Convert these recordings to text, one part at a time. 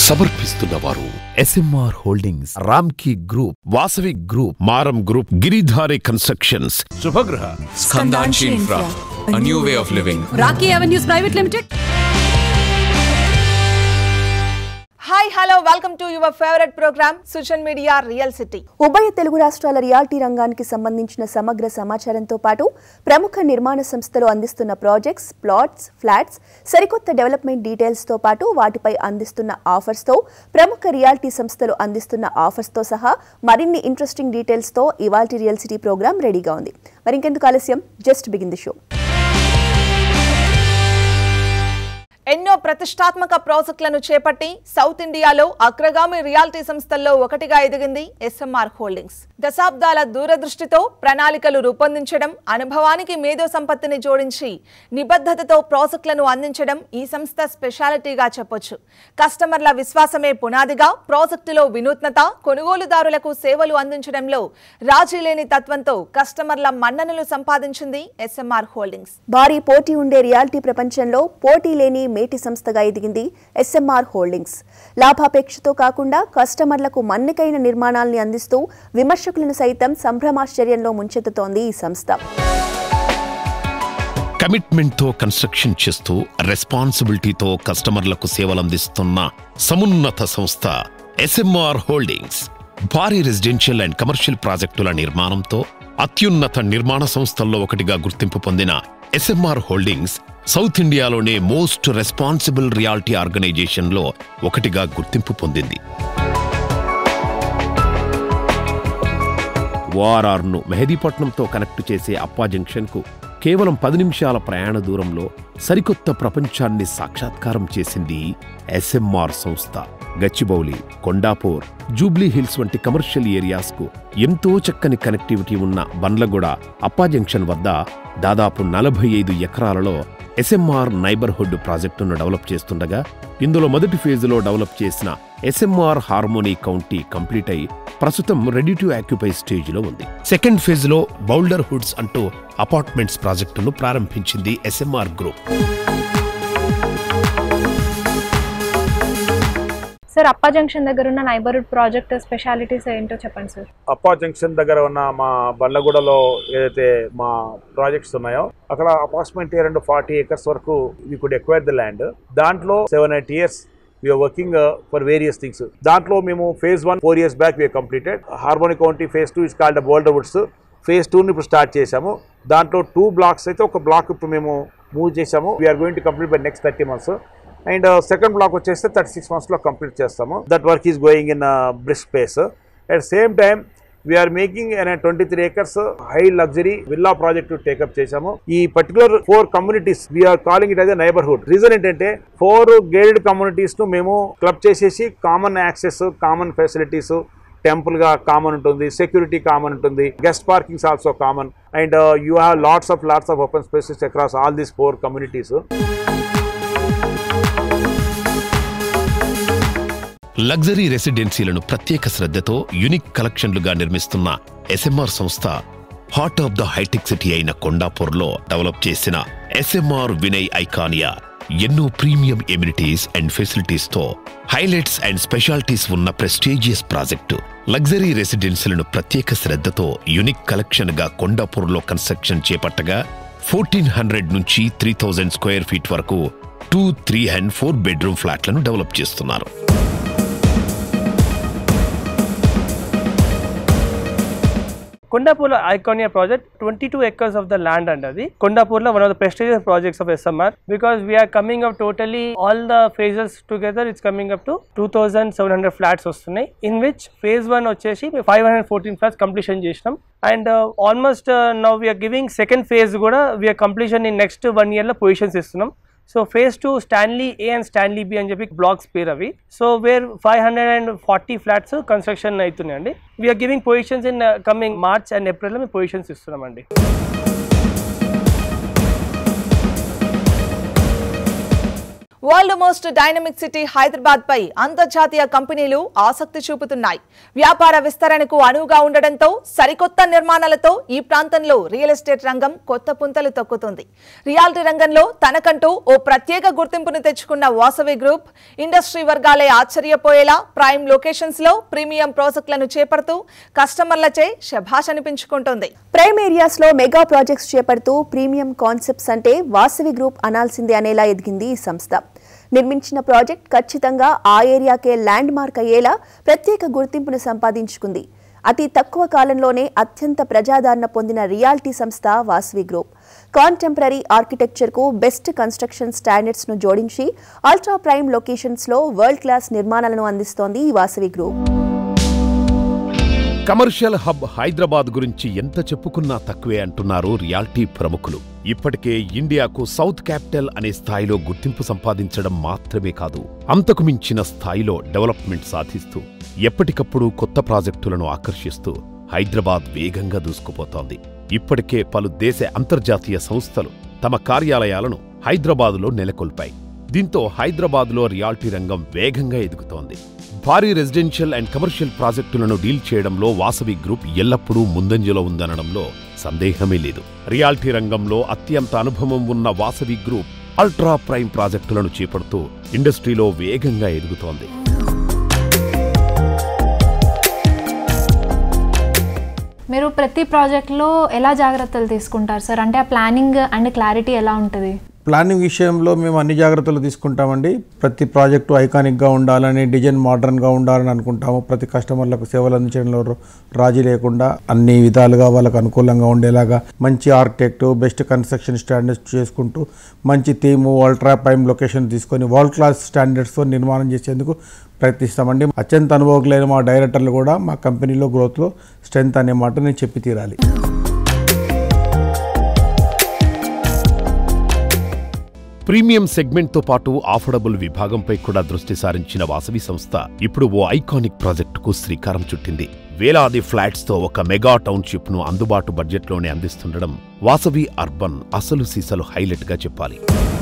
సమర్పిస్తున్న వారు SMR Holdings Ramky Group Vasavi Group Maram Group Giridhari Constructions Shubhagraha Skandanshi Infra, a new way of living. Rocky Avenues Private Limited. Hi hello welcome to your favourite programme social media real city ఉభయ తెలుగు రాష్ట్రాల reality రంగానికి సంబంధించిన సమగ్ర సమాచారంతో పాటు ప్రముఖ నిర్మాణ సంస్థలు అందిస్తున్న ప్రాజెక్ట్స్ ప్లాట్స్ ఫ్లాట్స్ సరికొత్త డెవలప్మెంట్ డీటెయిల్స్తో పాటు వాటిపై అందిస్తున్న ఆఫర్స్తో ప్రముఖ రియాలిటీ సంస్థలు అందిస్తున్న ఆఫర్స్తో సహా మరిన్ని ఇంట్రెస్టింగ్ డీటెయిల్స్తో ఇవాల్టి రియల్ సిటీ ప్రోగ్రామ్ రెడీగా ఉంది మరి ఇంకెందుకు ఆలస్యం జస్ట్ బిగిన్ ది షో ఎన్నో ప్రతిష్టాత్మక ప్రాజెక్టులను చేపట్టి సౌత్ ఇండియాలో అగ్రగామి రియాలిటీ సంస్థల్లో ఒకటిగా ఎదిగింది ఎస్ఎంఆర్ హోల్డింగ్స్ దశాబ్దాల దూరదృష్టితో ప్రణాళికలు రూపొందించడం అనుభవానికి మేధో సంపత్తిని జోడించి నిబద్ధతతో ప్రాజెక్టులను అందించడం ఈ సంస్థ స్పెషాలిటీగా చెప్పొచ్చు కస్టమర్ల విశ్వాసమే పునాదిగా ప్రాజెక్టులో వినూత్నత కొనుగోలుదారులకు సేవలు అందించడంలో రాజీ లేని తత్వంతో కస్టమర్ల మన్ననలు సంపాదించింది ఎస్ఎంఆర్ హోల్డింగ్స్ భారీ పోటీ ఉండే రియాలిటీ ప్రపంచంలో పోటీ లేని మేటి సంస్థగా ఎదిగింది ఎస్ఎంఆర్ హోల్డింగ్స్ లాభాపేక్షతో కాకుండా కస్టమర్లకు మన్నికైన నిర్మాణాల్ని అందిస్తూ విమర్శకులను సైతం సంభ్రమాశ్చర్యంలో ముంచెత్తుతోంది ఈ సంస్థ కమిట్మెంట్ తో కన్స్ట్రక్షన్ చేస్తూ రెస్పాన్సిబిలిటీతో కస్టమర్లకు సేవలందిస్తున్న సమున్నత సంస్థ ఎస్ఎంఆర్ హోల్డింగ్స్ భారీ రెసిడెన్షియల్ అండ్ కమర్షియల్ ప్రాజెక్టుల నిర్మాణంతో అత్యున్నత నిర్మాణ సంస్థల్లో ఒకటిగా గుర్తింపు పొందిన ఎస్ఎంఆర్ హోల్డింగ్స్ సౌత్ ఇండియాలోనే మోస్ట్ రెస్పాన్సిబుల్ రియాలిటీ ఆర్గనైజేషన్లో ఒకటిగా గుర్తింపు పొందింది ఓఆర్ఆర్ను మెహదీపట్నంతో కనెక్ట్ చేసే అప్పా జంక్షన్కు కేవలం పది నిమిషాల ప్రయాణ దూరంలో సరికొత్త ప్రపంచాన్ని సాక్షాత్కారం చేసింది ఎస్ఎంఆర్ సంస్థ గచ్చిబౌలి కొండాపూర్ జూబ్లీ హిల్స్ వంటి కమర్షియల్ ఏరియాస్కు ఎంతో చక్కని కనెక్టివిటీ ఉన్న బండ్లగూడ అప్పా జంక్షన్ వద్ద దాదాపు నలభై ఐదు ఎకరాలలో ఎస్ఎంఆర్ నైబర్హుడ్ ప్రాజెక్టును డెవలప్ చేస్తుండగా ఇందులో మొదటి ఫేజులో డెవలప్ చేసిన ఎస్ఎంఆర్ హార్మోనీ కౌంటీ కంప్లీట్ అయి ప్రస్తుతం రెడీ టు ఆక్యుపై స్టేజ్లో ఉంది సెకండ్ ఫేజ్లో బౌల్డర్ హుడ్స్ అంటూ అపార్ట్మెంట్స్ ప్రాజెక్టును ప్రారంభించింది ఎస్ఎంఆర్ గ్రూప్ సార్ అప్పా జంక్షన్ దగ్గర ఉన్న నైబర్హుడ్ ప్రాజెక్ట్ స్పెషాలిటీస్ ఏంటో చెప్పండి సార్ అప్పా జంక్షన్ దగ్గర ఉన్న మా బండ్లగూడలో ఏదైతే మా ప్రాజెక్ట్స్ ఉన్నాయో అక్కడ అపార్ట్మెంట్ రెండు ఫార్టీ ఏకర్స్ వరకు we could acquire the land దాంట్లో seven eight years we are working for various things దాంట్లో మేము phase one four years back we are completed Harmonic County phase two is called Boulder Woods phase టూని ఇప్పుడు start చేశాము దాంట్లో two blocks అయితే ఒక black ఇప్పుడు మేము మూవ్ చేసాము we are going to complete by next thirty months and second block వచ్చేస్తే థర్టీ సిక్స్ మంత్స్లో కంప్లీట్ చేస్తాము that work is going in brisk pace at same time we are making అనే twenty three acres high luxury villa project take up చేశాము ఈ particular four communities we are calling it as a neighbourhood reason ఏంటంటే four gated communities ను మేము club చేసేసి common access common facilities temple గా common ఉంటుంది security common ఉంటుంది guest parkings also common and you have lots of lots of open spaces across all these four communities luxury రెసిడెన్సీలను ప్రత్యేక శ్రద్ధతో unique కలెక్షన్లుగా నిర్మిస్తున్న ఎస్ఎంఆర్ సంస్థ హార్ట్ ఆఫ్ ద హైటెక్ సిటీ అయిన కొండాపూర్లో డెవలప్ చేసిన ఎస్ఎంఆర్ వినయ్ ఐకానియా ఎన్నో ప్రీమియం ఎమ్యూనిటీస్ అండ్ ఫెసిలిటీస్ తో హైలైట్స్ అండ్ స్పెషాలిటీస్ ఉన్న ప్రెస్టీజియస్ ప్రాజెక్టు లగ్జరీ రెసిడెన్సీలను ప్రత్యేక శ్రద్ధతో యునిక్ కలెక్షన్ గా కొండాపూర్లో కన్స్ట్రక్షన్ చేపట్టగా ఫోర్టీన్ హండ్రెడ్ నుంచి త్రీ థౌజండ్ స్క్వేర్ ఫీట్ వరకు two three and four bedroom ఫ్లాట్లను డెవలప్ చేస్తున్నారు కొండాపూర్లో Iconia project twenty two acres of the land and అది కొండాపూర్లో one of the prestigious projects of SMR because we are coming up totally all the phases together it's coming up to two thousand seven hundred flats వస్తున్నాయి in which phase one వచ్చేసి five hundred fourteen flats completion చేసినాం and almost now we are giving second phase కూడా we are completion in next one ఇయర్లో positions ఇస్తున్నాం so phase two Stanley A and Stanley B అని చెప్పి blocks పేరు అవి so where five hundred and forty flats construction అవుతున్నాయండి we are giving positions in coming March and ఏప్రిల్లో మేము పొజిషన్స్ ఇస్తున్నామండి world most dynamic city Hyderabad పై అంతర్జాతీయ కంపెనీలు ఆసక్తి చూపుతున్నాయి వ్యాపార విస్తరణకు అనువుగా ఉండడంతో సరికొత్త నిర్మాణాలతో ఈ ప్రాంతంలో రియల్ ఎస్టేట్ రంగం కొత్త పుంతలు తొక్కుతుంది రియాలిటీ రంగంలో తనకంటూ ఓ ప్రత్యేక గుర్తింపును తెచ్చుకున్న వాసవి గ్రూప్ ఇండస్ట్రీ వర్గాలే ఆశ్చర్యపోయేలా ప్రైమ్ లొకేషన్స్ లో ప్రీమియం ప్రాజెక్టులను చేపడుతూ కస్టమర్లచే శభాష్ అనిపించుకుంటోంది ప్రైమ్ ఏరియాస్ లో మెగా ప్రాజెక్ట్స్ చేపడుతూ ప్రీమియం కాన్సెప్ట్స్ అంటే వాసవి గ్రూప్ అనాల్సిందే అనేలా ఎదిగింది ఈ సంస్థ నిర్మించిన ప్రాజెక్ట్ ఖచ్చితంగా ఆ ఏరియాకే ల్యాండ్ మార్క్ అయ్యేలా ప్రత్యేక గుర్తింపును సంపాదించుకుంది అతి తక్కువ కాలంలోనే అత్యంత ప్రజాదరణ పొందిన రియాలిటీ సంస్థ వాసవి గ్రూప్ కాంటెంపరీ ఆర్కిటెక్చర్కు బెస్ట్ కన్స్ట్రక్షన్ స్టాండర్డ్స్ను జోడించి అల్ట్రా ప్రైమ్ లొకేషన్స్లో వరల్డ్ క్లాస్ నిర్మాణాలను అందిస్తోంది ఈ Vasavi Group commercial hub Hyderabad గురించి ఎంత చెప్పుకున్నా తక్కువే అంటున్నారు రియాల్టీ ప్రముఖులు ఇప్పటికే ఇండియాకు సౌత్ క్యాపిటల్ అనే స్థాయిలో గుర్తింపు సంపాదించడం మాత్రమే కాదు అంతకు మించిన స్థాయిలో డెవలప్మెంట్ సాధిస్తూ ఎప్పటికప్పుడు కొత్త ప్రాజెక్టులను ఆకర్షిస్తూ హైదరాబాద్ వేగంగా దూసుకుపోతోంది ఇప్పటికే పలు దేశ అంతర్జాతీయ సంస్థలు తమ కార్యాలయాలను హైదరాబాదులో నెలకొల్పాయి దీంతో హైదరాబాద్లో రియాల్టీ రంగం వేగంగా ఎదుగుతోంది భారీ రెసిడెన్షియల్ అండ్ కమర్షియల్ ప్రాజెక్టులను డీల్ చేయడంలో వాసవి గ్రూప్ ఎల్లప్పుడూ ముందంజలో ఉందనడంలో సందేహమే లేదు రియాల్టీ రంగంలో అత్యంత అనుభవం ఉన్న వాసవి గ్రూప్ అల్ట్రా ప్రైమ్ ప్రాజెక్టులను చేపడుతూ ఇండస్ట్రీలో వేగంగా ఎదుగుతోంది మీరు ప్రతి ప్రాజెక్ట్లో ఎలా జాగ్రత్తలు తీసుకుంటారు సార్ అంటే ఆ ప్లానింగ్ అండ్ క్లారిటీ ఎలా ఉంటుంది ప్లానింగ్ విషయంలో మేము అన్ని జాగ్రత్తలు తీసుకుంటామండి ప్రతి ప్రాజెక్టు ఐకానిక్గా ఉండాలని డిజైన్ మోడర్న్గా ఉండాలని అనుకుంటాము ప్రతి కస్టమర్లకు సేవలు అందించడంలో రాజీ లేకుండా అన్ని విధాలుగా వాళ్ళకు అనుకూలంగా ఉండేలాగా మంచి ఆర్కిటెక్ట్ బెస్ట్ కన్స్ట్రక్షన్ స్టాండర్డ్స్ చేసుకుంటూ మంచి థీము అల్ట్రా ప్రైమ్ లొకేషన్ తీసుకొని వరల్డ్ క్లాస్ స్టాండర్డ్స్తో నిర్మాణం చేసేందుకు ప్రయత్నిస్తామండి అత్యంత అనుభవకులైన మా డైరెక్టర్లు కూడా మా కంపెనీలో గ్రోత్లో స్ట్రెంత్ అనే మాట నేను చెప్పి తీరాలి ప్రీమియం సెగ్మెంట్తో పాటు ఆఫర్డబుల్ విభాగంపై కూడా దృష్టి సారించిన వాసవి సంస్థ ఇప్పుడు ఓ ఐకానిక్ ప్రాజెక్టుకు శ్రీకారం చుట్టింది వేలాది ఫ్లాట్స్తో ఒక మెగా టౌన్షిప్ ను అందుబాటు బడ్జెట్లోనే అందిస్తుండడం వాసవి అర్బన్ అసలు సీసలు హైలైట్గా చెప్పాలి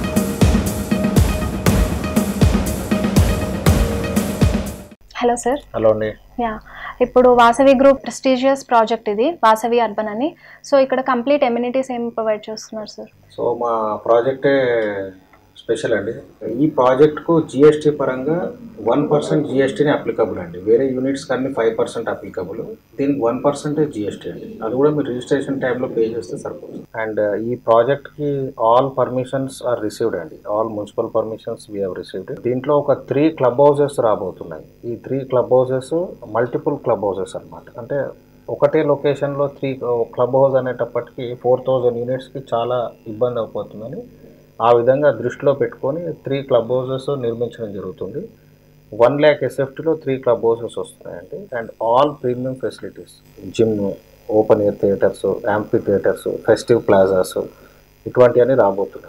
హలో సార్ హలో అండి యా ఇప్పుడు వాసవి గ్రూప్ ప్రెస్టీజియస్ ప్రాజెక్ట్ ఇది వాసవి అర్బన్ అని సో ఇక్కడ కంప్లీట్ ఎమ్యూనిటీస్ ఏం ప్రొవైడ్ చేస్తున్నారు సార్ సో మా ప్రాజెక్టే స్పెషల్ అండి ఈ ప్రాజెక్ట్కు జిఎస్టీ పరంగా వన్ పర్సెంట్ జిఎస్టీని అప్లికబుల్ అండి వేరే యూనిట్స్ కానీ ఫైవ్ పర్సెంట్ అప్లికబుల్ దీనికి వన్ పర్సెంటే జిఎస్టీ అండి అది కూడా మీరు రిజిస్ట్రేషన్ టైంలో పే చేస్తే సరిపోతుంది అండ్ ఈ ప్రాజెక్ట్కి ఆల్ పర్మిషన్స్ ఆర్ రిసీవ్డ్ అండి all municipal permissions we have received దీంట్లో ఒక త్రీ క్లబ్ హౌసెస్ రాబోతున్నాయి ఈ three club houses multiple club houses అనమాట అంటే ఒకటే లొకేషన్లో త్రీ క్లబ్ హౌస్ అనేటప్పటికి ఫోర్ థౌజండ్ యూనిట్స్కి చాలా ఇబ్బంది అయిపోతుందని ఆ విధంగా దృష్టిలో పెట్టుకొని త్రీ క్లబ్ హౌసెస్ నిర్మించడం జరుగుతుంది వన్ ల్యాక్ ఎస్ఎఫ్టీలో త్రీ క్లబ్ హౌసెస్ వస్తున్నాయండి and all premium facilities gym open air theatres amphitheatres festive plazas ఇటువంటివన్నీ రాబోతున్నాయి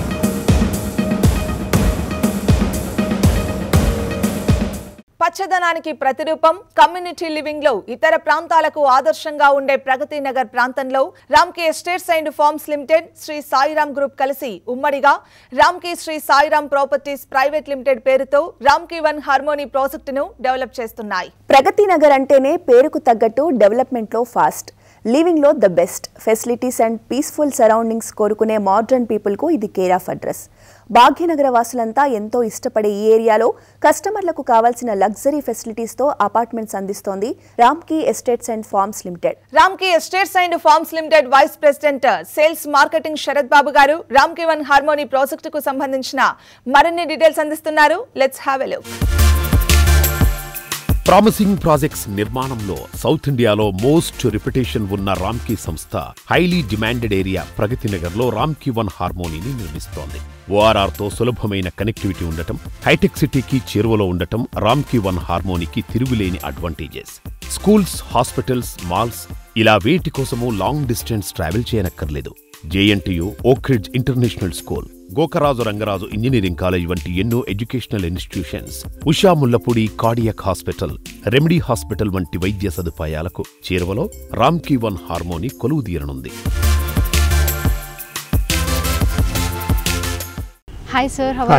పచ్చదనానికి ప్రతిరూపం కమ్యూనిటీ లివింగ్ లో ఇతర ప్రాంతాలకు ఆదర్శంగా ఉండే ప్రగతి నగర్ ప్రాంతంలో Ramky Estates and Farms Limited Sri Sairam Group కలిసి ఉమ్మడిగా Ramky Sri Sairam Properties Private Limited పేరుతో రామ్కి వన్ హార్మోనీ ప్రాజెక్టును డెవలప్ చేస్తున్నాయి ప్రగతి నగర్ అంటేనే పేరుకు తగ్గట్టు డెవలప్మెంట్లో ఫాస్ట్ లివింగ్లో the best facilities and peaceful surroundings కోరుకునే మోడ్రన్ పీపుల్కు ఇది కేర్ ఆఫ్ అడ్రస్ భాగ్యనగర వాసులంతా ఎంతో ఇష్టపడే ఈ ఏరియాలో కస్టమర్లకు కావాల్సిన లగ్జరీ ఫెసిలిటీస్తో అపార్ట్మెంట్స్ అందిస్తోంది Ramky Estates and Farms Limited Ramky Estates and Farms Limited vice president sales marketing Sarath Babu గారు రామ్కి వన్ హార్మోనీ ప్రాజెక్టుకు సంబంధించిన మరిన్ని డీటెయిల్స్ అందిస్తున్నారు let's have a look promising projects నిర్మాణంలో సౌత్ ఇండియాలో మోస్ట్ రిప్యుటేషన్ ఉన్న రామ్కీ సంస్థ హైలీ డిమాండెడ్ ఏరియా ప్రగతి నగర్లో రామ్కీ వన్ హార్మోనీని నిర్మిస్తోంది ఓఆర్ఆర్ తో సులభమైన కనెక్టివిటీ ఉండటం హైటెక్ సిటీకి చేరువలో ఉండటం రామ్కీ వన్ హార్మోనీకి తిరుగులేని అడ్వాంటేజెస్ స్కూల్స్ హాస్పిటల్స్ మాల్స్ ఇలా వేటి కోసము లాంగ్ డిస్టెన్స్ ట్రావెల్ చేయనక్కర్లేదు JNTU Oakridge International School Gokaraju Rangaraju Engineering College వంటి ఎన్నో educational institutions Usha Mullapudi Cardiac Hospital Remedy Hospital వంటి వైద్య సదుపాయాలకు చేరువలో రామ్కీ వన్ హార్మోని కొలువుదీరనుంది hi sir how are you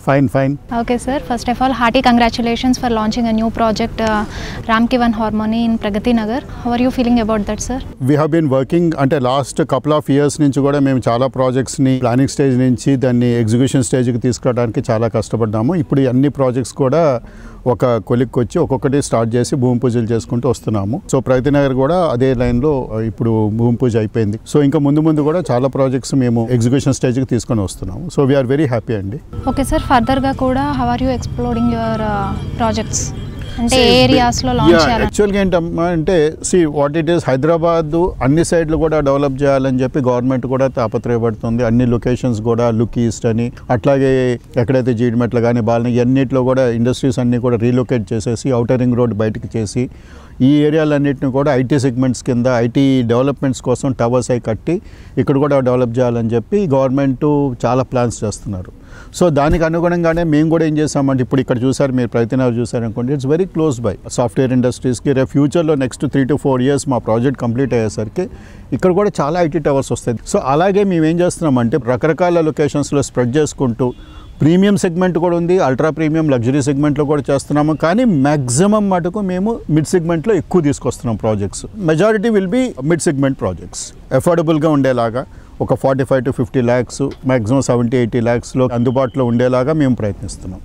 Fine, fine. Okay, sir. First of all, hearty congratulations for launching a new project, uh, Ramkivan Harmony in Pragati Nagar. How are you feeling about that, sir? We have been working అంటే last couple of years నుంచి కూడా మేము చాలా ప్రాజెక్ట్స్ని planning stage నుంచి దాన్ని execution స్టేజ్కి తీసుకురావడానికి చాలా కష్టపడ్డాము ఇప్పుడు ఈ అన్ని ప్రాజెక్ట్స్ కూడా ఒక కొలిక్కి వచ్చి ఒక్కొక్కటి స్టార్ట్ చేసి భూమి పూజలు చేసుకుంటూ వస్తున్నాము సో ప్రగతి నగర్ కూడా అదే లైన్లో ఇప్పుడు భూమి పూజ అయిపోయింది సో ఇంకా ముందు ముందు కూడా చాలా ప్రాజెక్ట్స్ మేము ఎగ్జిక్యూషన్ స్టేజ్కి తీసుకొని వస్తున్నాము సో వీఆర్ వెరీ హ్యాపీ అండి ఓకే సార్ ఫర్దర్గా కూడా how are you exploring your projects అంటే ఏ ఏరియాస్లో లాంచ్ చేయాలి యాక్చువల్గా ఏంటమ్మా అంటే see what it is Hyderabad అన్ని సైడ్లు కూడా డెవలప్ చేయాలని చెప్పి గవర్నమెంట్ కూడా తాపత్రయపడుతుంది అన్ని లొకేషన్స్ కూడా లుక్ ఈస్ట్ అని అట్లాగే ఎక్కడైతే జీడిమెట్ల కానీ బాలని అన్నింటిలో కూడా ఇండస్ట్రీస్ అన్నీ కూడా రీలొకేట్ చేసేసి అవుటర్ రింగ్ రోడ్ బయటకు చేసి ఈ ఏరియాలన్నింటిని కూడా ఐటీ సెగ్మెంట్స్ కింద ఐటీ డెవలప్మెంట్స్ కోసం టవర్స్ అయి కట్టి ఇక్కడ కూడా డెవలప్ చేయాలని చెప్పి గవర్నమెంట్ చాలా ప్లాన్స్ చేస్తున్నారు సో దానికి అనుగుణంగానే మేము కూడా ఏం చేసామంటే ఇప్పుడు ఇక్కడ చూసారు మీరు ప్రతినగర్ చూసారనుకోండి it's very close by software ఇండస్ట్రీస్కి రేపు ఫ్యూచర్లో next three to four years మా ప్రాజెక్ట్ కంప్లీట్ అయ్యేసరికి ఇక్కడ కూడా చాలా ఐటీ టవర్స్ వస్తాయి సో అలాగే మేము ఏం చేస్తున్నామంటే రకరకాల లొకేషన్స్లో స్ప్రెడ్ చేసుకుంటూ ప్రీమియం సెగ్మెంట్ కూడా ఉంది అల్ట్రా ప్రీమియం లగ్జరీ సెగ్మెంట్లో కూడా చేస్తున్నాము కానీ మ్యాక్సిమం మటుకు మేము మిడ్ సెగ్మెంట్లో ఎక్కువ తీసుకొస్తున్నాం projects majority will be mid segment projects అఫోర్డబుల్గా ఉండేలాగా ఒక forty five to fifty lakhs maximum seventy eighty ల్యాక్స్లో అందుబాటులో ఉండేలాగా మేము ప్రయత్నిస్తున్నాం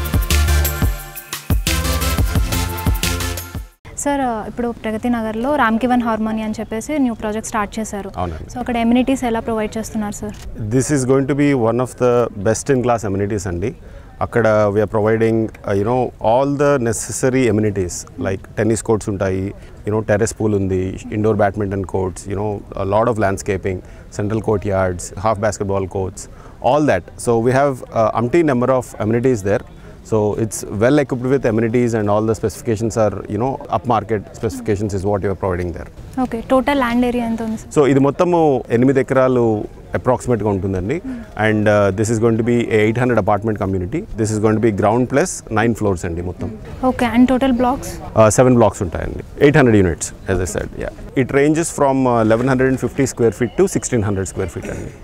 సార్ ఇప్పుడు ప్రగతి నగర్లో రామ్కివన్ హార్మోనీ అని చెప్పేసి న్యూ ప్రాజెక్ట్ స్టార్ట్ చేశారు అవునండి. సో అక్కడ ఎమ్యూనిటీస్ ఎలా ప్రొవైడ్ చేస్తున్నారు sir this is going to be one of the best in class amenities అండి అక్కడ we are providing you know all the necessary amenities like tennis courts ఉంటాయి యునో టెరెస్ పూల్ ఉంది indoor badminton courts you know lot of landscaping central courtyards half basketball courts all that so we have any number of amenities there So it's well equipped with amenities and all the specifications are, you know, upmarket specifications is what you are providing there. Okay total land area ఎంత ఉంది sir so ఇది మొత్తము ఎనిమిది ఎకరాలు అప్రాక్సిమేట్గా ఉంటుందండి and this is going to be eight hundred apartment community this is going to be ground plus nine floors అండి మొత్తం okay and total blocks seven blocks ఉంటాయండి eight hundred units as I said yeah it ranges from eleven hundred and fifty square feet to sixteen hundred square feet అండి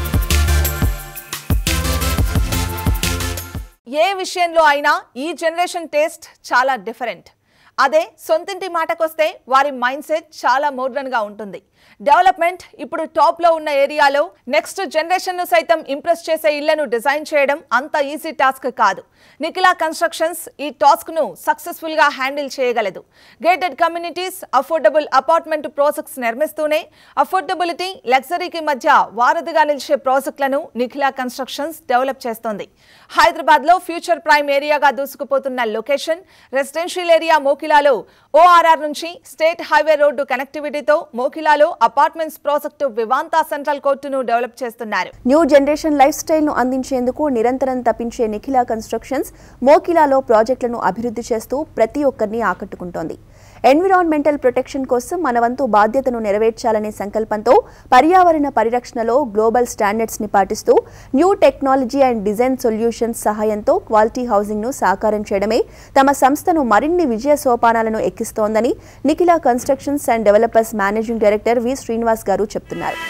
ఏ విషయంలో అయినా ఈ generation taste చాలా different అదే సొంతింటి మాటకొస్తే వారి మైండ్ సెట్ చాలా మోడ్రన్గా ఉంటుంది డెవలప్మెంట్ ఇప్పుడు టాప్లో ఉన్న ఏరియాలో నెక్స్ట్ జనరేషన్ను సైతం ఇంప్రెస్ చేసే ఇళ్లను డిజైన్ చేయడం అంత ఈజీ టాస్క్ కాదు నిఖిలా కన్స్ట్రక్షన్స్ ఈ టాస్క్ను సక్సెస్ఫుల్గా హ్యాండిల్ చేయగలదు gated communities affordable apartment projects నిర్మిస్తూనే అఫోర్డబిలిటీ లగ్జరీకి మధ్య వారధిగా నిలిచే ప్రాజెక్టులను నిఖిలా కన్స్ట్రక్షన్స్ డెవలప్ చేస్తోంది హైదరాబాద్లో ఫ్యూచర్ ప్రైమ్ ఏరియాగా దూసుకుపోతున్న లొకేషన్ రెసిడెన్షియల్ ఏరియా మోకిలాలో ఓఆర్ఆర్ నుంచి స్టేట్ హైవే రోడ్డు కనెక్టివిటీతో మోకిలాలో అపార్ట్మెంట్స్ ప్రాజెక్టు వివాంతా సెంట్రల్ కోర్టును డెవలప్ చేస్తున్నారు న్యూ జనరేషన్ లైఫ్ స్టైల్ను అందించేందుకు నిరంతరం తప్పించే నిఖిలా కన్స్ట్రక్షన్స్ మోకిలాలో ప్రాజెక్టులను అభివృద్ధి చేస్తూ ప్రతి ఒక్కరిని ఆకట్టుకుంటోంది ఎన్విరాన్మెంటల్ ప్రొటెక్షన్ కోసం మన వంతు బాధ్యతను నెరవేర్చాలనే సంకల్పంతో పర్యావరణ పరిరక్షణలో గ్లోబల్ స్టాండర్డ్స్ ని పాటిస్తూ new technology and design solutions సహాయంతో క్వాలిటీ హౌసింగ్ ను సాకారం చేయడమే తమ సంస్థను మరిన్ని విజయ సోపానాలను ఎక్కిస్తోందని Nikhila constructions and developers managing director V Srinivas గారు చెప్తున్నారు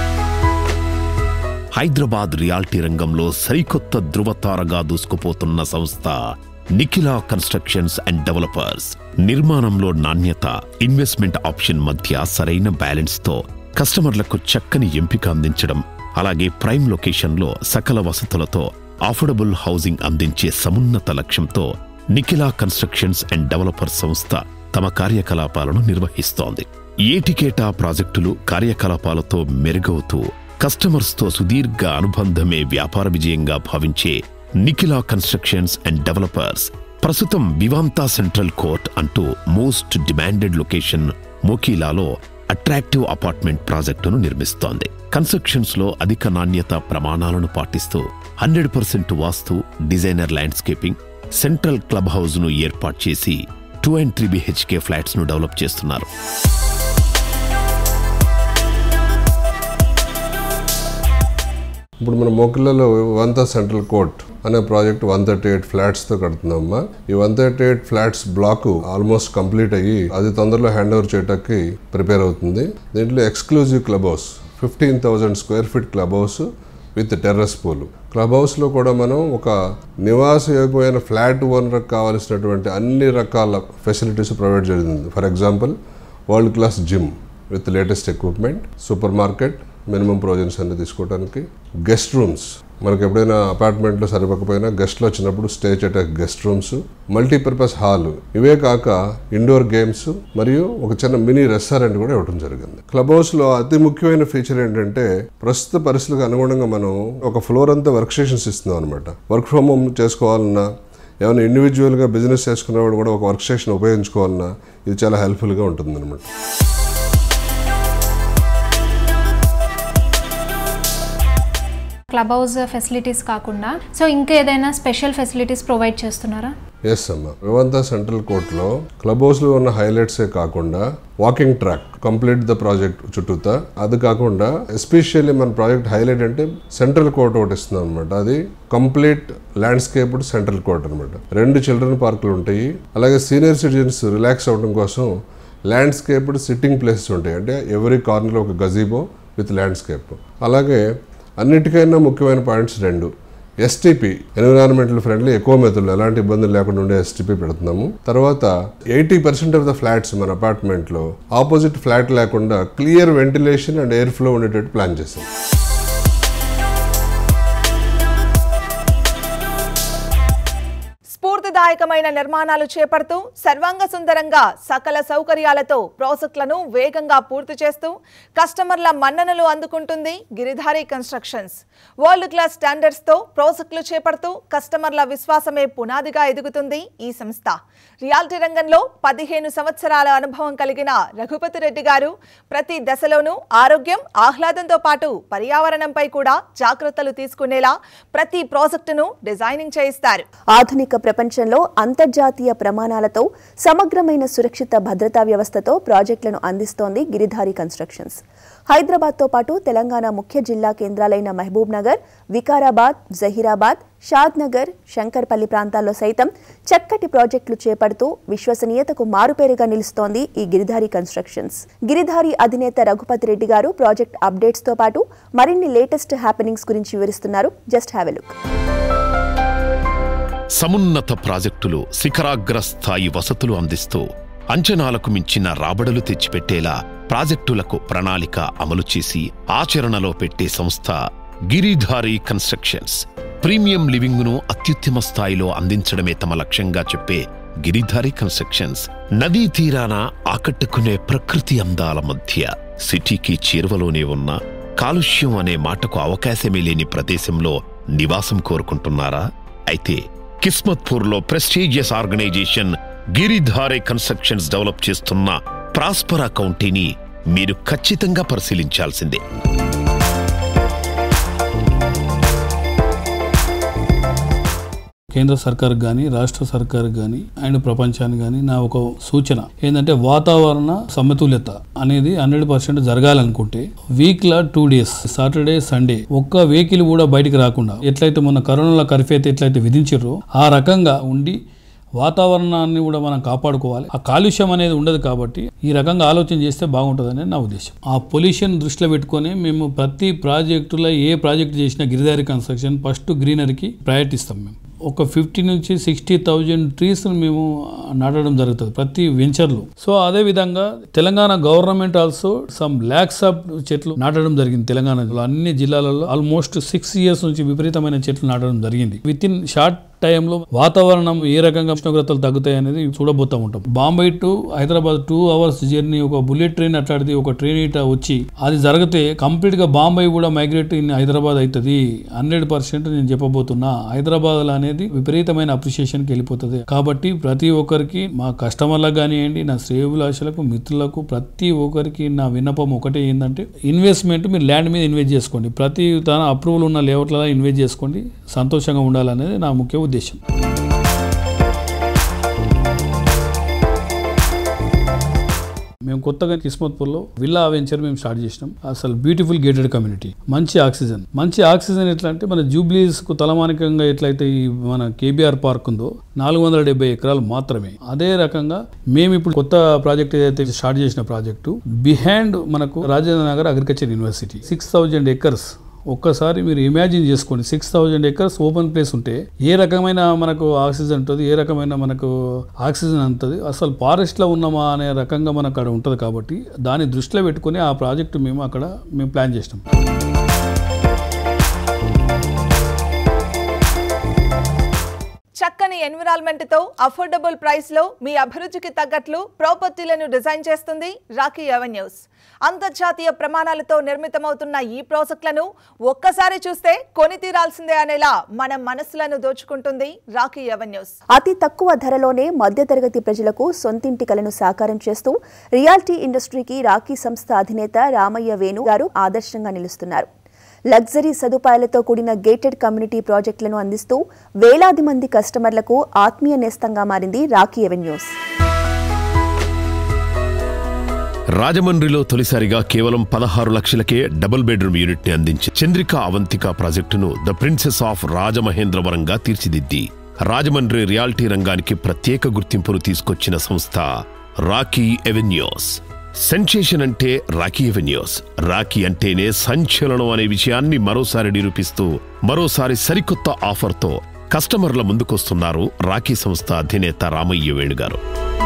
హైదరాబాద్ రియాల్టీ రంగంలో సరికొత్త ధృవతారగా దూసుకుపోతున్న సంస్థ నిఖిలా కన్స్ట్రక్షన్స్ అండ్ డెవలపర్స్ నిర్మాణంలో నాణ్యత ఇన్వెస్ట్మెంట్ ఆప్షన్ మధ్య సరైన బ్యాలెన్స్తో కస్టమర్లకు చక్కని ఎంపిక అందించడం అలాగే ప్రైమ్ లొకేషన్లో సకల వసతులతో అఫోర్డబుల్ హౌసింగ్ అందించే సమున్నత లక్ష్యంతో నిఖిలా కన్స్ట్రక్షన్స్ అండ్ డెవలపర్స్ సంస్థ తమ కార్యకలాపాలను నిర్వహిస్తోంది ఏటికేటా ప్రాజెక్టులు కార్యకలాపాలతో మెరుగవుతూ కస్టమర్స్తో సుదీర్ఘ అనుబంధమే వ్యాపార విజయంగా భావించే నిఖిలా కన్స్ట్రక్షన్స్ అండ్ డెవలపర్స్ ప్రస్తుతం వివాంతా సెంట్రల్ కోర్ట్ అంటూ మోస్ట్ డిమాండెడ్ లొకేషన్ మోకీలాలో అట్రాక్టివ్ అపార్ట్మెంట్ ప్రాజెక్టును నిర్మిస్తోంది కన్స్ట్రక్షన్స్ లో అధిక నాణ్యత ప్రమాణాలను పాటిస్తూ hundred percent vastu designer landscaping central club house ను ఏర్పాటు చేసి two and three BHK flats ను డెవలప్ చేస్తున్నారు ఇప్పుడు మన మోకిలలో వంత సెంట్రల్ కోర్ట్ అనే ప్రాజెక్ట్ వన్ థర్టీ ఎయిట్ ఫ్లాట్స్తో కడుతున్నామమ్మా ఈ one thirty eight flats block almost complete అయ్యి అది తొందరలో హ్యాండ్ ఓవర్ చేయడానికి ప్రిపేర్ అవుతుంది దీంట్లో exclusive club house fifteen thousand square feet club house with terrace pool club హౌస్లో కూడా మనం ఒక నివాసయోగ్యమైన ఫ్లాట్ ఓనర్కి కావాల్సినటువంటి అన్ని రకాల ఫెసిలిటీస్ ప్రొవైడ్ జరిగింది for example world class gym with latest equipment super market minimum provisions అన్ని తీసుకోవడానికి గెస్ట్ రూమ్స్ మనకి ఎప్పుడైనా అపార్ట్మెంట్లో సరిపోకపోయినా గెస్ట్లు వచ్చినప్పుడు స్టే చేయట గెస్ట్ రూమ్స్ మల్టీపర్పస్ హాల్ ఇవే కాక ఇండోర్ గేమ్స్ మరియు ఒక చిన్న మినీ రెస్టారెంట్ కూడా ఇవ్వడం జరిగింది క్లబ్ హౌస్లో అతి ముఖ్యమైన ఫీచర్ ఏంటంటే ప్రస్తుత పరిస్థితులకు అనుగుణంగా మనం ఒక ఫ్లోర్ అంతా వర్క్ స్టేషన్స్ ఇస్తున్నాం అనమాట వర్క్ ఫ్రమ్ హోమ్ చేసుకోవాలన్నా ఏమైనా ఇండివిజువల్గా బిజినెస్ చేసుకునేవాడు కూడా ఒక వర్క్ స్టేషన్ ఉపయోగించుకోవాలన్నా ఇది చాలా హెల్ప్ఫుల్గా ఉంటుంది అనమాట క్లబ్ హౌస్ ఫెసిలిటీస్ కాకుండా సో ఇంకా ఏదైనా స్పెషల్ ఫెసిలిటీస్ ప్రొవైడ్ చేస్తున్నారా ఎస్ అమ్మ వివంత సెంట్రల్ కోర్ట్లో క్లబ్ హౌస్లో ఉన్న హైలైట్సే కాకుండా walking track complete the project చుట్టూతా అది కాకుండా ఎస్పెషల్లీ మన ప్రాజెక్ట్ హైలైట్ అంటే సెంట్రల్ కోర్ట్ ఒకటి ఇస్తున్నాం అనమాట అది కంప్లీట్ ల్యాండ్స్కేప్డ్ సెంట్రల్ కోర్ట్ అనమాట రెండు చిల్డ్రన్ పార్కులు ఉంటాయి అలాగే సీనియర్ సిటిజన్స్ రిలాక్స్ అవ్వడం కోసం ల్యాండ్స్కేప్డ్ సిట్టింగ్ ప్లేసెస్ ఉంటాయి అంటే ఎవరీ కార్నర్లో ఒక గజీబో విత్ ల్యాండ్స్కేప్ అలాగే అన్నిటికైనా ముఖ్యమైన పాయింట్స్ రెండు ఎస్టీపీ ఎన్విరాన్మెంటల్ ఫ్రెండ్లీ ఎక్కువ మెథడ్లు ఎలాంటి ఇబ్బందులు లేకుండా ఉండే ఎస్టీపీ పెడుతున్నాము తర్వాత eighty percent of the flats మన అపార్ట్మెంట్లో ఆపోజిట్ ఫ్లాట్ లేకుండా clear ventilation and air flow ఉండేటట్టు ప్లాన్ చేసాం స్ఫూర్తిదాయకమైన నిర్మాణాలు చేపడుతూ సర్వాంగ సుందరంగా సకల సౌకర్యాలతో ప్రాజెక్టులను వేగంగా పూర్తి చేస్తూ కస్టమర్ల మన్ననలు అందుకుంటుంది Giridhari constructions world class standards తో ప్రాజెక్టులు చేపడుతూ కస్టమర్ల విశ్వాసమే పునాదిగా ఎదుగుతుంది ఈ సంస్థ రియాలిటీ రంగంలో పదిహేను సంవత్సరాల అనుభవం కలిగిన రఘుపతి రెడ్డి గారు ప్రతి దశలోనూ ఆరోగ్యం ఆహ్లాదంతో పాటు పర్యావరణంపై కూడా జాగ్రత్తలు తీసుకునేలా ప్రతి ప్రాజెక్టును డిజైనింగ్ చేయిస్తారు ఆధునిక ప్రపంచంలో అంతర్జాతీయ ప్రమాణాలతో సమగ్రమైన సురక్షిత భద్రతా వ్యవస్థతో ప్రాజెక్టులను అందిస్తోంది గిరిధారి కన్స్ట్రక్షన్స్ హైదరాబాద్తో పాటు తెలంగాణ ముఖ్య జిల్లా కేంద్రాలైన మహబూబ్ నగర్ వికారాబాద్ జహీరాబాద్ షాద్ నగర్ శంకర్పల్లి ప్రాంతాల్లో సైతం చక్కటి ప్రాజెక్టులు చేపడుతూ విశ్వసనీయతకు మారుపేరుగా నిలుస్తోంది ఈ గిరిధారి కన్స్ట్రక్షన్స్ గిరిధారి అధినేత రఘుపతి రెడ్డి గారు ప్రాజెక్ట్ అప్డేట్స్తో పాటు మరిన్ని లేటెస్ట్ హ్యాపెనింగ్స్ గురించి వివరిస్తున్నారు జస్ట్ హ్యావ్ ఎ లుక్ సమున్నత ప్రాజెక్టులు శిఖరాగ్ర స్థాయి వసతులు అందిస్తూ అంచనాలకు మించిన రాబడులు తెచ్చిపెట్టేలా ప్రాజెక్టులకు ప్రణాళిక అమలు చేసి ఆచరణలో పెట్టే సంస్థ గిరిధారి కన్స్ట్రక్షన్స్ ప్రీమియం లివింగ్ను అత్యుత్తమ స్థాయిలో అందించడమే తమ లక్ష్యంగా చెప్పే గిరిధారి కన్స్ట్రక్షన్స్ నదీ తీరాన ఆకట్టుకునే ప్రకృతి అందాల మధ్య సిటీకి చేరువలోనే ఉన్న కాలుష్యం అనే మాటకు అవకాశమే లేని ప్రదేశంలో నివాసం కోరుకుంటున్నారా అయితే కిస్మత్పూర్లో ప్రెస్టీజియస్ ఆర్గనైజేషన్ గిరిధారే కన్స్ట్రక్షన్స్ డెవలప్ చేస్తున్న ప్రాస్పరా కౌంటీని మీరు ఖచ్చితంగా పరిశీలించాల్సిందే కేంద్ర సర్కార్ కానీ రాష్ట్ర సర్కార్ కానీ అండ్ ప్రపంచానికి కానీ నా ఒక సూచన ఏంటంటే వాతావరణ సమతుల్యత అనేది హండ్రెడ్ పర్సెంట్ జరగాలనుకుంటే వీక్లో టూ డేస్ సాటర్డే సండే ఒక్క వెహికల్ కూడా బయటికి రాకుండా ఎట్లయితే మొన్న కరోనాలో కర్ఫ్యూ అయితే ఎట్లయితే విధించారో ఆ రకంగా ఉండి వాతావరణాన్ని కూడా మనం కాపాడుకోవాలి ఆ కాలుష్యం అనేది ఉండదు కాబట్టి ఈ రకంగా ఆలోచన చేస్తే బాగుంటుందని నా ఉద్దేశం ఆ పొల్యూషన్ దృష్టిలో పెట్టుకొని మేము ప్రతి ప్రాజెక్టులో ఏ ప్రాజెక్ట్ చేసినా గిరిదారి కన్స్ట్రక్షన్ ఫస్ట్ గ్రీనరీకి ప్రయారిటీ ఇస్తాం మేము ఒక ఫిఫ్టీ నుంచి సిక్స్టీ థౌజండ్ ట్రీస్ మేము నాటడం జరుగుతుంది ప్రతి వెంచర్లో సో అదే విధంగా Telangana government also some lakhs of చెట్లు నాటడం జరిగింది తెలంగాణలో అన్ని జిల్లాలలో ఆల్మోస్ట్ సిక్స్ ఇయర్స్ నుంచి విపరీతమైన చెట్లు నాటడం జరిగింది విత్ ఇన్ షార్ట్ టైంలో వాతావరణం ఏ రకంగా ఉష్ణోగ్రతలు తగ్గుతాయి అనేది చూడబోతా ఉంటాం Bombay to Hyderabad two hours journey ఒక బుల్లెట్ ట్రైన్ అట్లాంటిది ఒక ట్రైన్ ఇట వచ్చి అది జరిగితే కంప్లీట్ గా బాంబే కూడా మైగ్రేట్ ఇన్ హైదరాబాద్ అవుతుంది హండ్రెడ్ పర్సెంట్ నేను చెప్పబోతున్నా హైదరాబాద్ అనేది విపరీతమైన అప్రిషియేషన్ కి వెళ్ళిపోతుంది కాబట్టి ప్రతి ఒక్కరికి మా కస్టమర్లకు కానివ్వండి నా శ్రేయభిలాషులకు మిత్రులకు ప్రతి ఒక్కరికి నా విన్నపం ఒకటే ఏంటంటే ఇన్వెస్ట్మెంట్ మీరు ల్యాండ్ మీద ఇన్వెస్ట్ చేసుకోండి ప్రతి తన అప్రూవల్ ఉన్న లేఅవుట్లలో ఇన్వెస్ట్ చేసుకోండి సంతోషంగా ఉండాలనేది నా ముఖ్య ఉద్దేశం మేము కొత్తగా కిస్మత్పూర్లో విల్లా వెంచర్ మేము స్టార్ట్ చేసినాం అసలు బ్యూటిఫుల్ గేటెడ్ కమ్యూనిటీ మంచి ఆక్సిజన్ మంచి ఆక్సిజన్ ఎట్లా అంటే మన జూబ్లీస్ కు తలమానికంగా ఎట్లయితే ఈ మన కేబీఆర్ పార్క్ ఉందో నాలుగు వందల డెబ్బై ఎకరాలు మాత్రమే అదే రకంగా మేము ఇప్పుడు కొత్త ప్రాజెక్ట్ ఏదైతే స్టార్ట్ చేసిన ప్రాజెక్టు బిహైండ్ మనకు Rajendra Nagar agriculture university six thousand acres ఒక్కసారి మీరు ఇమాజిన్ చేసుకోండి six thousand acres open place ఉంటే ఏ రకమైన మనకు ఆక్సిజన్ ఉంటుంది ఏ రకమైన మనకు ఆక్సిజన్ ఉంటుంది అసలు ఫారెస్ట్లో ఉన్నామా అనే రకంగా మనకు అక్కడ ఉంటుంది కాబట్టి దాన్ని దృష్టిలో పెట్టుకుని ఆ ప్రాజెక్టు మేము అక్కడ మేము ప్లాన్ చేసినాం చక్కని ఎన్విరాన్మెంట్ తో అఫోర్డబుల్ ప్రైస్ లో మీ అభిరుచికి తగ్గట్లు ప్రాపర్టీలను డిజైన్ చేస్తుంది రాకీ అవెన్యూస్ అంతర్జాతీయ ప్రమాణాలతో నిర్మితమవుతున్న ఈ ప్రాజెక్టులను ఒక్కసారి చూస్తే కొని తీరాల్సిందే అనేలా మన మనసులను దోచుకుంటుంది రాకీ అవెన్యూస్ అతి తక్కువ ధరలోనే మధ్యతరగతి ప్రజలకు సొంతింటి కలను సాకారం చేస్తూ రియాలిటీ ఇండస్ట్రీకి రాకీ సంస్థ అధినేత రామయ్య వేణు గారు ఆదర్శంగా నిలుస్తున్నారు లగ్జరీ సదుపాయాలతో కూడిన గేటెడ్ కమ్యూనిటీ ప్రాజెక్టులను అందిస్తూ వేలాది మంది కస్టమర్లకు ఆత్మీయ నేస్తంగా మారింది రాకీ ఎవెన్యూస్ రాజమండ్రిలో తొలిసారిగా కేవలం పదహారు లక్షలకే డబుల్ బెడ్రూమ్ యూనిట్ ని అందించి చంద్రిక అవంతిక ప్రాజెక్టును ద ప్రిన్సెస్ ఆఫ్ రాజమహేంద్రవరంగా తీర్చిదిద్ది రాజమండ్రి రియాల్టీ రంగానికి ప్రత్యేక గుర్తింపును తీసుకొచ్చిన సంస్థ రాకీ ఎవెన్యూస్ సెన్సేషన్ అంటే రాకీ ఎవెన్యూస్ రాకీ అంటేనే సంచలనం అనే విషయాన్ని మరోసారి నిరూపిస్తూ మరోసారి సరికొత్త ఆఫర్తో కస్టమర్ల ముందుకొస్తున్నారు రాకీ సంస్థ అధినేత రామయ్య వేణుగారు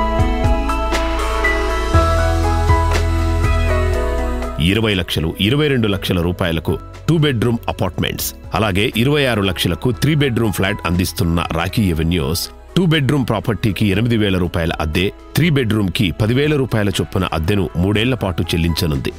ఇరవై లక్షలు ఇరవై రెండు లక్షల రూపాయలకు టూ బెడ్రూమ్ అపార్ట్మెంట్స్ అలాగే ఇరవై ఆరు లక్షలకు త్రీ బెడ్రూమ్ ఫ్లాట్ అందిస్తున్న రాకీ ఎవెన్యూస్ టూ బెడ్రూమ్ ప్రాపర్టీకి ఎనిమిది వేల రూపాయల అద్దె త్రీ బెడ్రూమ్ కి పదివేల రూపాయల చొప్పున అద్దెను మూడేళ్ల పాటు చెల్లించనుంది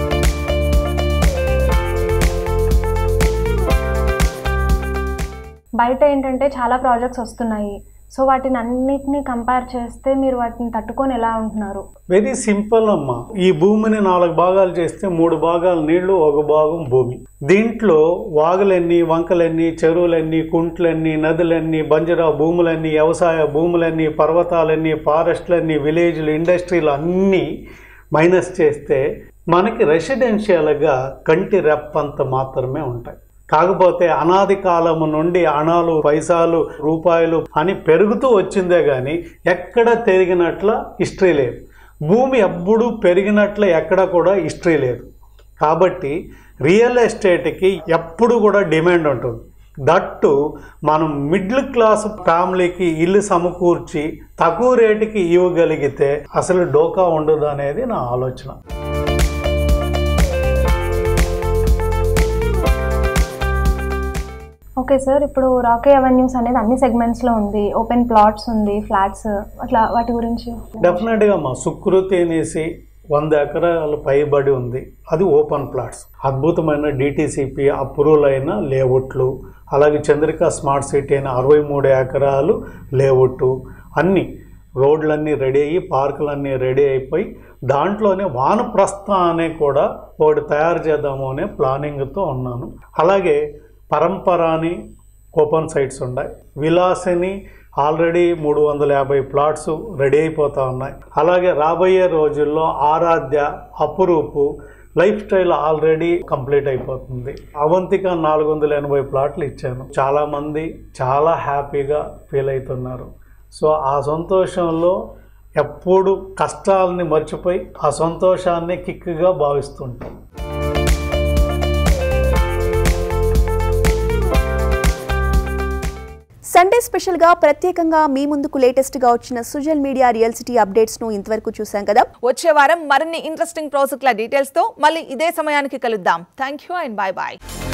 బయట ఏంటంటే చాలా ప్రాజెక్ట్స్ వస్తున్నాయి సో వాటిని అన్నిటిని కంపేర్ చేస్తే మీరు వాటిని తట్టుకొని ఎలా ఉంటున్నారు వెరీ సింపుల్ అమ్మా ఈ భూమిని నాలుగు భాగాలు చేస్తే మూడు భాగాలు నీళ్లు ఒక భాగం భూమి దీంట్లో వాగులెన్ని వంకలెన్ని చెరువులెన్ని కుంట్లెన్ని నదులెన్ని బంజరా భూములన్నీ వ్యవసాయ భూములన్నీ పర్వతాలన్నీ ఫారెస్ట్లన్నీ విలేజ్లు ఇండస్ట్రీలు అన్నీ మైనస్ చేస్తే మనకి రెసిడెన్షియల్గా కంటి రెప్పంత మాత్రమే ఉంటాయి కాకపోతే అనాది కాలము నుండి అణాలు పైసాలు రూపాయలు అని పెరుగుతూ వచ్చిందే కానీ ఎక్కడ పెరిగినట్ల హిస్టరీ లేదు భూమి ఎప్పుడు పెరిగినట్ల ఎక్కడ కూడా హిస్టరీ లేదు కాబట్టి రియల్ ఎస్టేట్కి ఎప్పుడు కూడా డిమాండ్ ఉంటుంది దట్టు మనం మిడిల్ క్లాస్ ఫ్యామిలీకి ఇల్లు సమకూర్చి తక్కువ రేటుకి ఇవ్వగలిగితే అసలు డోకా ఉండదు అనేది నా ఆలోచన ఓకే సార్ ఇప్పుడు రాకే అవెన్యూస్ అనేది అన్ని సెగ్మెంట్స్లో ఉంది ఓపెన్ ప్లాట్స్ ఉంది ఫ్లాట్స్ అట్లా వాటి గురించి డెఫినెట్గా మా సుకృతి అనేసి వంద ఎకరాలు పైబడి ఉంది అది ఓపెన్ ప్లాట్స్ అద్భుతమైన డిటీసీపీ అప్రూవల్ అయిన లేఅవుట్లు అలాగే చంద్రిక స్మార్ట్ సిటీ అయిన అరవై మూడు ఎకరాలు లేఅవుట్ అన్నీ రోడ్లన్నీ రెడీ అయ్యి పార్కులన్నీ రెడీ అయిపోయి దాంట్లోనే వానప్రస్థ అనే కూడా ఒకటి తయారు చేద్దాము అనే ప్లానింగ్తో ఉన్నాను అలాగే పరంపర అని ఓపెన్ సైట్స్ ఉన్నాయి విలాసిని ఆల్రెడీ మూడు వందల యాభై ప్లాట్స్ రెడీ అయిపోతూ ఉన్నాయి అలాగే రాబోయే రోజుల్లో ఆరాధ్య అపురూపు లైఫ్ స్టైల్ ఆల్రెడీ కంప్లీట్ అయిపోతుంది అవంతిక నాలుగు వందల ఎనభై ప్లాట్లు ఇచ్చాను చాలామంది చాలా హ్యాపీగా ఫీల్ అవుతున్నారు సో ఆ సంతోషంలో ఎప్పుడు కష్టాలని మర్చిపోయి ఆ సంతోషాన్ని కిక్గా భావిస్తుంటాం సండే స్పెషల్గా ప్రత్యేకంగా మీ ముందుకు లేటెస్ట్గా వచ్చిన సోషల్ మీడియా రియల్ సిటీ అప్డేట్స్ను ఇంతవరకు చూసాం కదా వచ్చే వారం మరిన్ని ఇంట్రెస్టింగ్ ప్రాజెక్టుల డీటెయిల్స్ తో మళ్ళీ ఇదే సమయానికి కలుద్దాం thank you and bye bye